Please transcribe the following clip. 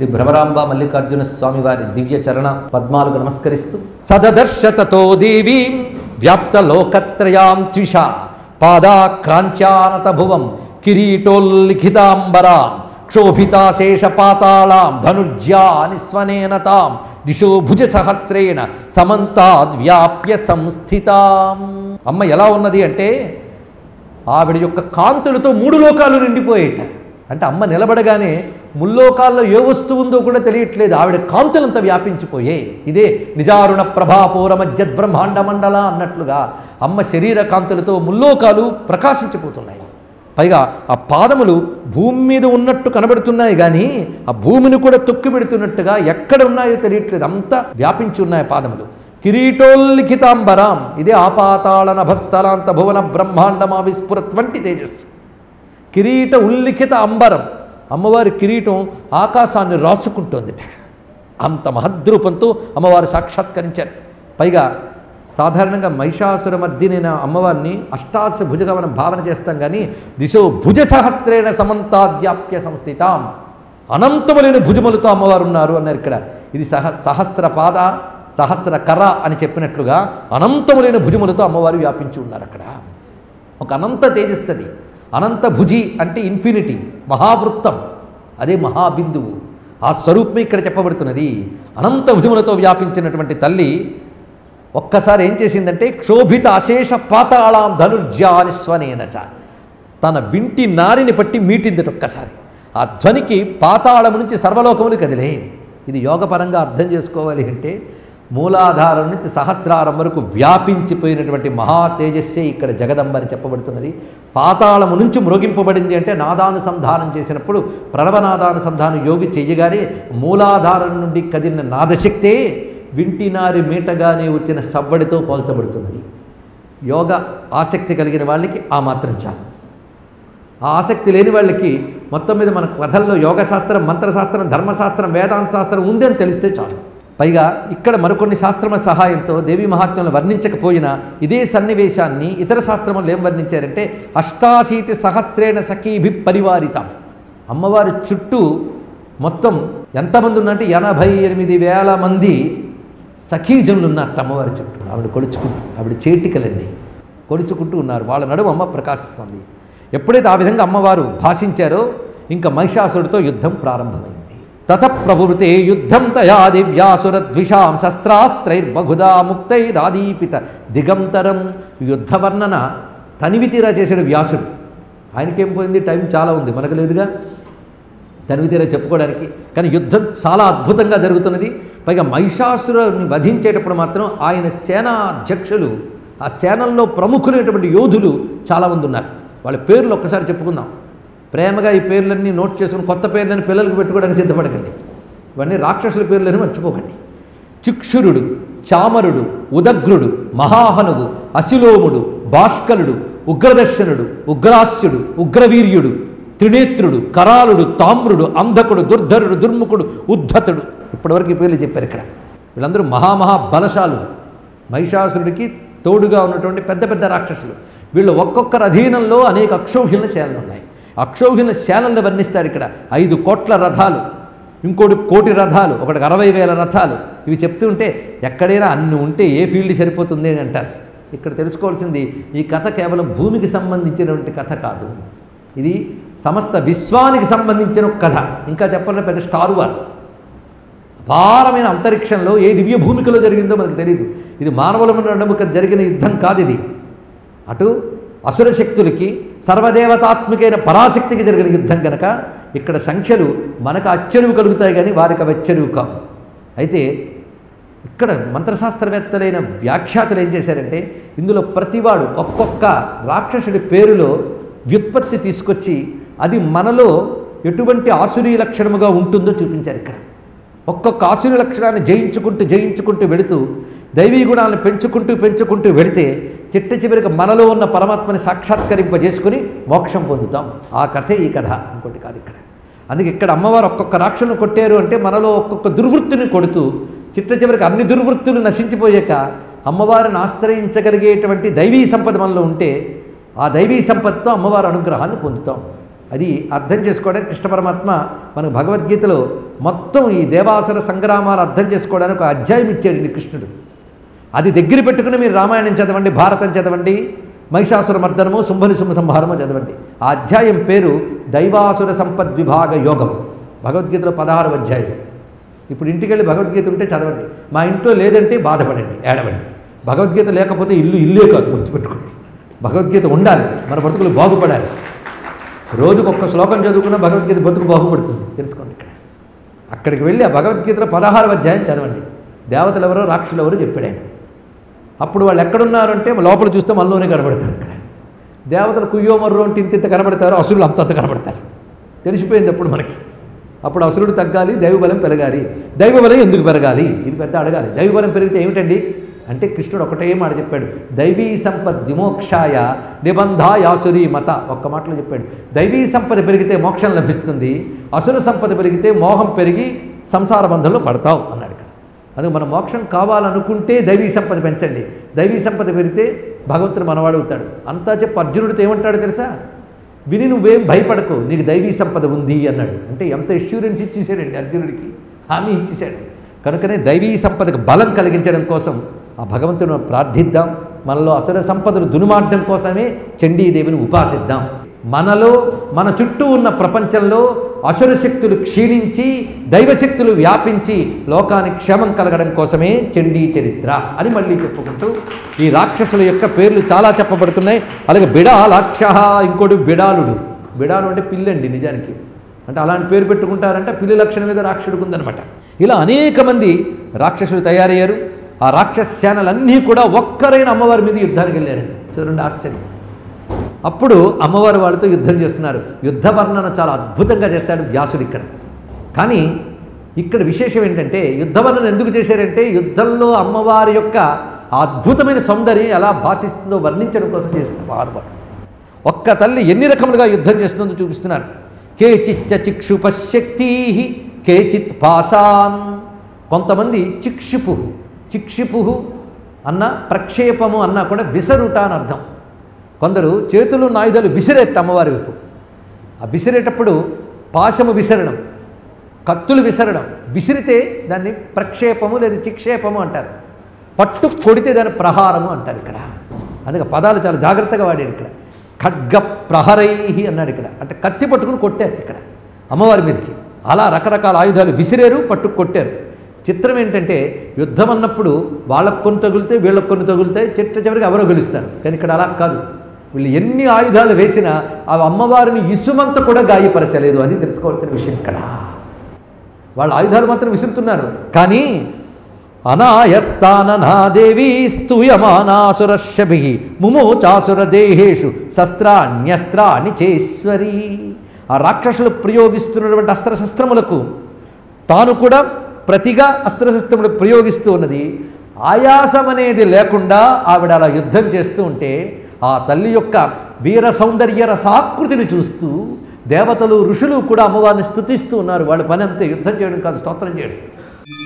శ్రీ భ్రమరాంబ మల్లికార్జున స్వామి వారి దివ్య చరణ పద్మాలకు నమస్కరిస్తూ సదదర్శతతో దేవీం వ్యాప్త లోకత్రయాం త్విష పాదాక్రాంత్యానత భువం కిరీటోల్లిఖితాంబరాం క్షోభితాశేష పాతాళాం ధనుర్జ్యా నిస్వనేన తాం దిశో భుజ సహస్రేణ సమంతాద్వ్యాప్య సంస్థితాం అమ్మ ఎలా ఉన్నది అంటే ఆవిడ యొక్క కాంతులతో మూడు లోకాలు నిండిపోయేట అంటే అమ్మ నిలబడగానే ముల్లోకాల్లో ఏ వస్తువు ఉందో కూడా తెలియట్లేదు ఆవిడ కాంతులంతా వ్యాపించిపోయే ఇదే నిజారుణ ప్రభాపూరమజ్జద్ బ్రహ్మాండ మండల అన్నట్లుగా అమ్మ శరీర కాంతులతో ముల్లోకాలు ప్రకాశించిపోతున్నాయి పైగా ఆ పాదములు భూమి మీద ఉన్నట్టు కనబడుతున్నాయి కానీ ఆ భూమిని కూడా తొక్కి పెడుతున్నట్టుగా ఎక్కడ ఉన్నాయో తెలియట్లేదు అంతా వ్యాపించి ఉన్నాయి ఆ పాదములు కిరీటోల్లిఖితాంబరాం ఇదే ఆపాతాళ నభస్థలాంత భువన బ్రహ్మాండమా విస్ఫురత్వంటి తేజస్సు కిరీట ఉల్లిఖిత అంబరం అమ్మవారి కిరీటం ఆకాశాన్ని రాసుకుంటోందిట అంత మహద్రూపంతో అమ్మవారు సాక్షాత్కరించారు పైగా సాధారణంగా మహిషాసుర మర్దినైన అమ్మవారిని అష్టాదశ భుజగా మనం భావన చేస్తాం కానీ దిశో భుజ సహస్రేణ సమంతాద్యాప్య సంస్థితాం అనంతములైన భుజములతో అమ్మవారు ఉన్నారు అన్నారు ఇక్కడ ఇది సహ సహస్ర పాద సహస్ర కర అని చెప్పినట్లుగా అనంతములైన భుజములతో అమ్మవారు వ్యాపించి ఉన్నారు అక్కడ ఒక అనంత తేజస్సది అనంత భుజి అంటే ఇన్ఫినిటీ మహావృత్తం అదే మహాబిందువు ఆ స్వరూపమే ఇక్కడ చెప్పబడుతున్నది అనంత భుజములతో వ్యాపించినటువంటి తల్లి ఒక్కసారి ఏం చేసిందంటే క్షోభిత అశేష పాతాళాం ధనుర్జాని స్వనేనచ తన వింటి నారిని పట్టి మీటిందట ఒక్కసారి ఆ ధ్వనికి పాతాళము నుంచి సర్వలోకములు కదిలే ఇది యోగపరంగా అర్థం చేసుకోవాలి అంటే మూలాధారం నుంచి సహస్రారం వరకు వ్యాపించిపోయినటువంటి మహా తేజస్సే ఇక్కడ జగదంబ అని చెప్పబడుతున్నది పాతాళము నుంచి మ్రోగింపబడింది అంటే నాదానుసంధానం చేసినప్పుడు ప్రణవనాదానుసంధానం యోగి చెయ్యగానే మూలాధారం నుండి కదిలిన నాదశక్తే వింటినారి మీటగానే వచ్చిన సవ్వడితో పోల్చబడుతున్నది యోగ ఆసక్తి కలిగిన వాళ్ళకి ఆ మాత్రం చాలు ఆ ఆసక్తి లేని వాళ్ళకి మొత్తం మీద మన కథల్లో యోగశాస్త్రం మంత్రశాస్త్రం ధర్మశాస్త్రం వేదాంత శాస్త్రం ఉంది అని తెలిస్తే చాలు పైగా ఇక్కడ మరికొన్ని శాస్త్రముల సహాయంతో దేవీ మహాత్మ్యంలో వర్ణించకపోయినా ఇదే సన్నివేశాన్ని ఇతర శాస్త్రములు ఏం వర్ణించారంటే అష్టాశీతి సహస్రేణ సఖీభి పరివారితం అమ్మవారి చుట్టూ మొత్తం ఎంతమంది ఉన్నట్టు ఎనభై ఎనిమిది వేల మంది సఖీజనులు ఉన్నారట అమ్మవారి చుట్టూ ఆవిడ కొలుచుకుంటూ ఆవిడ చేటికలన్నీ కొలుచుకుంటూ ఉన్నారు వాళ్ళ నడుము అమ్మ ప్రకాశిస్తుంది ఎప్పుడైతే ఆ విధంగా అమ్మవారు భాషించారో ఇంకా మహిషాసురుడితో యుద్ధం ప్రారంభమైంది తత ప్రవృతే యుద్ధం తయా దివ్యాసురద్విషాం శస్త్రాస్త్రైర్బహుదా ముక్తైరాదీపిత దిగంతరం యుద్ధ వర్ణన తనివి తీరా చేశాడు వ్యాసుడు ఆయనకేం పోయింది టైం చాలా ఉంది మనకు లేదుగా తనివి తీరా చెప్పుకోవడానికి కానీ యుద్ధం చాలా అద్భుతంగా జరుగుతున్నది పైగా మహిషాసురుని వధించేటప్పుడు మాత్రం ఆయన సేనాధ్యక్షులు ఆ సేనల్లో ప్రముఖులైనటువంటి యోధులు చాలామంది ఉన్నారు వాళ్ళ పేర్లు ఒక్కసారి చెప్పుకుందాం ప్రేమగా ఈ పేర్లన్నీ నోట్ చేసుకుని కొత్త పేర్లని పిల్లలకు పెట్టుకోవడానికి సిద్ధపడకండి ఇవన్నీ రాక్షసుల పేర్లని మర్చిపోకండి చిక్షురుడు చామరుడు ఉదగ్రుడు మహాహనువు అశిలోముడు భాస్కరుడు ఉగ్రదర్శనుడు ఉగ్రాస్యుడు ఉగ్రవీర్యుడు త్రినేత్రుడు కరాలుడు తామ్రుడు అంధకుడు దుర్ధరుడు దుర్ముఖుడు ఉద్ధతుడు ఇప్పటివరకు ఈ పేర్లు చెప్పారు ఇక్కడ వీళ్ళందరూ మహామహా బలశాలు మహిషాసురుడికి తోడుగా ఉన్నటువంటి పెద్ద పెద్ద రాక్షసులు వీళ్ళు ఒక్కొక్కరు అధీనంలో అనేక అక్షౌహిణ శాలలు ఉన్నాయి అక్షౌహిణ శాలలను వర్ణిస్తారు ఇక్కడ ఐదు కోట్ల రథాలు ఇంకోటి కోటి రథాలు ఒకటికి అరవై వేల రథాలు ఇవి చెప్తుంటే ఎక్కడైనా అన్ని ఉంటే ఏ ఫీల్డ్ సరిపోతుంది అని అంటారు ఇక్కడ తెలుసుకోవాల్సింది ఈ కథ కేవలం భూమికి సంబంధించినటువంటి కథ కాదు ఇది సమస్త విశ్వానికి సంబంధించిన ఒక కథ ఇంకా చెప్పాలంటే పెద్ద స్టార్ వార్ అపారమైన అంతరిక్షంలో ఏ దివ్య భూమికలో జరిగిందో మనకు తెలియదు ఇది మానవుల నడుముక జరిగిన యుద్ధం కాదు ఇది అటు అసుర శక్తులకి సర్వదేవతాత్మికైన పరాశక్తికి జరిగిన యుద్ధం కనుక ఇక్కడ సంఖ్యలు మనకు అచ్చరువు కలుగుతాయి కానీ వారికి అవి అచ్చరువు కావు అయితే ఇక్కడ మంత్రశాస్త్రవేత్తలైన వ్యాఖ్యాతలు ఏం చేశారంటే ఇందులో ప్రతివాడు ఒక్కొక్క రాక్షసుడి పేరులో వ్యుత్పత్తి తీసుకొచ్చి అది మనలో ఎటువంటి ఆసురీ లక్షణముగా ఉంటుందో చూపించారు ఇక్కడ ఒక్కొక్క ఆసురీ లక్షణాన్ని జయించుకుంటూ జయించుకుంటూ వెళుతూ దైవీ గుణాలను పెంచుకుంటూ పెంచుకుంటూ వెళితే చిట్ట చివరికి మనలో ఉన్న పరమాత్మని సాక్షాత్కరింపజేసుకుని మోక్షం పొందుతాం ఆ కథే ఈ కథ ఇంకోటి కాదు ఇక్కడ అందుకే ఇక్కడ అమ్మవారు ఒక్కొక్క రాక్షను కొట్టారు అంటే మనలో ఒక్కొక్క దుర్వృత్తిని కొడుతూ చిట్ట చివరికి అన్ని దుర్వృత్తులు నశించిపోయాక అమ్మవారిని ఆశ్రయించగలిగేటువంటి దైవీ సంపద మనలో ఉంటే ఆ దైవీ సంపదతో అమ్మవారి అనుగ్రహాన్ని పొందుతాం అది అర్థం చేసుకోవడానికి కృష్ణ పరమాత్మ మనకు భగవద్గీతలో మొత్తం ఈ దేవాసుర సంగ్రామాలు అర్థం చేసుకోవడానికి ఒక అధ్యాయం ఇచ్చాడు కృష్ణుడు అది దగ్గర పెట్టుకుని మీరు రామాయణం చదవండి భారతం చదవండి మహిషాసుర మర్దనము శుంభని శుంభ సంహారము చదవండి ఆ అధ్యాయం పేరు దైవాసుర సంపద్విభాగ యోగం భగవద్గీతలో పదహారు అధ్యాయం ఇప్పుడు ఇంటికి వెళ్ళి భగవద్గీత ఉంటే చదవండి మా ఇంట్లో లేదంటే బాధపడండి ఏడవండి భగవద్గీత లేకపోతే ఇల్లు ఇల్లే కాదు గుర్తుపెట్టుకోండి భగవద్గీత ఉండాలి మన బ్రతుకులు బాగుపడాలి రోజుకు ఒక్క శ్లోకం చదువుకున్న భగవద్గీత బతుకు బాగుపడుతుంది తెలుసుకోండి ఇక్కడ అక్కడికి వెళ్ళి ఆ భగవద్గీతలో పదహారు అధ్యాయం చదవండి దేవతలు ఎవరో రాక్షసులు ఎవరో చెప్పాడు ఆయన అప్పుడు వాళ్ళు ఎక్కడున్నారంటే లోపల చూస్తే మనలోనే కనబడతారు ఇక్కడ దేవతలు కుయ్యో మర్రో అంటే ఇంత ఇంత కనబడతారు అసురులు అంతంత కనబడతారు తెలిసిపోయింది అప్పుడు మనకి అప్పుడు అసురుడు తగ్గాలి దైవబలం పెరగాలి దైవబలం ఎందుకు పెరగాలి ఇది పెద్ద అడగాలి దైవబలం పెరిగితే ఏమిటండి అంటే కృష్ణుడు ఒకటే మాట చెప్పాడు దైవీ సంపద్ విమోక్షాయ నిబంధాయాసురి మత ఒక్క మాటలో చెప్పాడు దైవీ సంపద పెరిగితే మోక్షం లభిస్తుంది అసుర సంపద పెరిగితే మోహం పెరిగి సంసార బంధంలో పడతావు అన్నాడు ఇక్కడ అందుకు మన మోక్షం కావాలనుకుంటే దైవీ సంపద పెంచండి దైవీ సంపద పెరిగితే భగవంతుడు మనవాడవుతాడు అంతా చెప్పి అర్జునుడితో ఏమంటాడు తెలుసా విని నువ్వేం భయపడకు నీకు దైవీ సంపద ఉంది అన్నాడు అంటే ఎంత ఇష్యూరెన్స్ ఇచ్చేసాడండి అర్జునుడికి హామీ ఇచ్చేశాడు కనుకనే దైవీ సంపదకు బలం కలిగించడం కోసం ఆ భగవంతుని ప్రార్థిద్దాం మనలో అసుర సంపదలు దునుమాడడం కోసమే చండీదేవిని ఉపాసిద్దాం మనలో మన చుట్టూ ఉన్న ప్రపంచంలో అసుర శక్తులు క్షీణించి దైవశక్తులు వ్యాపించి లోకానికి క్షేమం కలగడం కోసమే చండీ చరిత్ర అని మళ్ళీ చెప్పుకుంటూ ఈ రాక్షసుల యొక్క పేర్లు చాలా చెప్పబడుతున్నాయి అలాగే బిడాలాక్ష ఇంకోటి బిడాలుడు బిడాలు అంటే పిల్లండి నిజానికి అంటే అలాంటి పేరు పెట్టుకుంటారంటే పిల్లి లక్షణం మీద రాక్షసుడికి ఉందనమాట ఇలా అనేక మంది రాక్షసులు తయారయ్యారు ఆ రాక్షస సేనలన్నీ కూడా ఒక్కరైన అమ్మవారి మీద యుద్ధానికి వెళ్ళారండి చూడండి ఆశ్చర్యం అప్పుడు అమ్మవారు వాళ్ళతో యుద్ధం చేస్తున్నారు యుద్ధ వర్ణన చాలా అద్భుతంగా చేస్తాడు వ్యాసుడు ఇక్కడ కానీ ఇక్కడ విశేషం ఏంటంటే యుద్ధ వర్ణన ఎందుకు చేశారంటే యుద్ధంలో అమ్మవారి యొక్క ఆ అద్భుతమైన సౌందర్యం ఎలా భాషిస్తుందో వర్ణించడం కోసం చేసిన వారు ఒక్క తల్లి ఎన్ని రకములుగా యుద్ధం చేస్తుందో చూపిస్తున్నారు కేచిచ్చ చిక్షుపశక్తి కేచిత్ పాసాన్ కొంతమంది చిక్షిపు చిక్షిపు అన్న ప్రక్షేపము అన్నా కూడా విసరుట అని అర్థం కొందరు చేతులు నాయుధాలు విసిరేట అమ్మవారి వైపు ఆ విసిరేటప్పుడు పాశము విసరడం కత్తులు విసరడం విసిరితే దాన్ని ప్రక్షేపము లేదా చిక్షేపము అంటారు పట్టు కొడితే దాన్ని ప్రహారము అంటారు ఇక్కడ అందుకే పదాలు చాలా జాగ్రత్తగా వాడాడు ఇక్కడ ఖడ్గ ప్రహరై అన్నాడు ఇక్కడ అంటే కత్తి పట్టుకుని కొట్టారు ఇక్కడ అమ్మవారి మీదకి అలా రకరకాల ఆయుధాలు విసిరేరు పట్టు కొట్టారు చిత్రం ఏంటంటే యుద్ధం అన్నప్పుడు వాళ్ళకు కొన్ని తగులితే వీళ్ళకు కొన్ని తగులుతాయి చిట్ట చివరికి ఎవరో గెలుస్తారు కానీ ఇక్కడ అలా కాదు వీళ్ళు ఎన్ని ఆయుధాలు వేసినా ఆ అమ్మవారిని ఇసుమంత కూడా గాయపరచలేదు అది తెలుసుకోవాల్సిన విషయం ఇక్కడ వాళ్ళ ఆయుధాలు మాత్రం విసురుతున్నారు కానీ అనాయస్తాననాదేవీ స్తూయమానాసురశభి ముమోచాసుర దేహేషు శస్త్రాణ్యస్త్రాన్ని చేశ్వరి ఆ రాక్షసులు ప్రయోగిస్తున్నటువంటి అస్త్రశస్త్రములకు తాను కూడా ప్రతిగా అస్త్రశస్త్రములు ప్రయోగిస్తూ ఉన్నది ఆయాసం అనేది లేకుండా ఆవిడ అలా యుద్ధం చేస్తూ ఉంటే ఆ తల్లి యొక్క వీర సౌందర్య రసాకృతిని చూస్తూ దేవతలు ఋషులు కూడా అమ్మవారిని స్తుతిస్తూ ఉన్నారు వాళ్ళ పని అంతే యుద్ధం చేయడం కాదు స్తోత్రం చేయడం